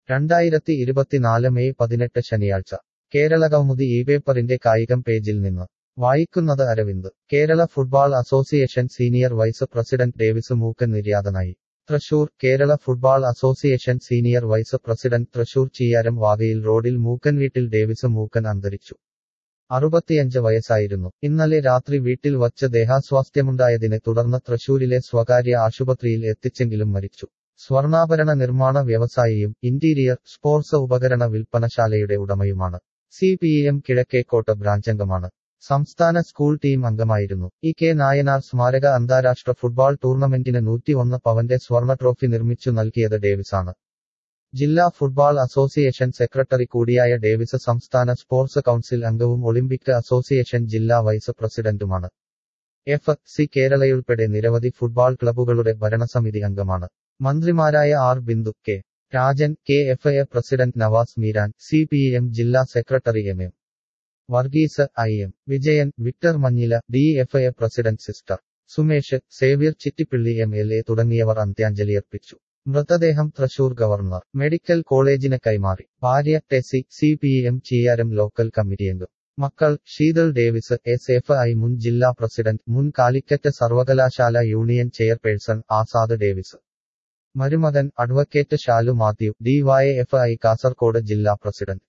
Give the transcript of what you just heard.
രണ്ടായിരത്തി ഇരുപത്തിനാല് മെയ് പതിനെട്ട് ശനിയാഴ്ച കേരള കൗമുദി ഈ പേപ്പറിന്റെ കായികം പേജിൽ നിന്ന് വായിക്കുന്നത് Aravind Kerala football association senior vice president Davis Mookkan നിര്യാതനായി Thrissur Kerala football association senior vice president Thrissur Cheeyaram വാകയിൽ റോഡിൽ മൂക്കൻ വീട്ടിൽ ഡേവിസ് മൂക്കൻ അന്തരിച്ചു അറുപത്തിയഞ്ച് വയസ്സായിരുന്നു ഇന്നലെ രാത്രി വീട്ടിൽ വച്ച് ദേഹാസ്വാസ്ഥ്യമുണ്ടായതിനെ തുടർന്ന് തൃശൂരിലെ സ്വകാര്യ ആശുപത്രിയിൽ എത്തിച്ചെങ്കിലും മരിച്ചു സ്വർണ്ണാഭരണ നിർമ്മാണ വ്യവസായിയും ഇന്റീരിയർ സ്പോർട്സ് ഉപകരണ വിൽപ്പനശാലയുടെ ഉടമയുമാണ് സി പി എം കിഴക്കേക്കോട്ട ബ്രാഞ്ചംഗമാണ് സംസ്ഥാന സ്കൂൾ ടീം അംഗമായിരുന്നു ഇ കെ നായനാർ സ്മാരക അന്താരാഷ്ട്ര ഫുട്ബോൾ ടൂർണമെന്റിന് നൂറ്റിയൊന്ന് പവന്റെ സ്വർണ്ണ ട്രോഫി നിർമ്മിച്ചു നൽകിയത് ഡേവിസാണ് ജില്ലാ ഫുട്ബോൾ അസോസിയേഷൻ സെക്രട്ടറി കൂടിയായ ഡേവിസ് സംസ്ഥാന സ്പോർട്സ് കൗൺസിൽ അംഗവും ഒളിമ്പിക് അസോസിയേഷൻ ജില്ലാ വൈസ് പ്രസിഡന്റുമാണ് എഫ് സി കേരളയുൾപ്പെടെ നിരവധി ഫുട്ബോൾ ക്ലബ്ബുകളുടെ ഭരണസമിതി അംഗമാണ് മന്ത്രിമാരായ R Bindu K Rajan K F A president Navas Meeran C P M ജില്ലാ secretary M M Varghese I M Vijayan Victor Manjila D F A president sister Sumesh Xavier Chittipilly M L A തുടങ്ങിയവർ അന്ത്യാഞ്ജലിയർപ്പിച്ചു മൃതദേഹം തൃശൂർ ഗവർണർ മെഡിക്കൽ കോളേജിന് കൈമാറി ഭാര്യ Tessy C P M Cheeyaram local committee അംഗം മക്കൾ Sheethal Davis S F I മുൻ ജില്ലാ പ്രസിഡന്റ് മുൻ കാലിക്കറ്റ് സർവകലാശാല യൂണിയൻ ചെയർപേഴ്സൺ ആസാദ് ഡേവിസ് മരുമകൻ advocate Shalu Mathew D Y F I Kasaragod ജില്ലാ പ്രസിഡന്റ്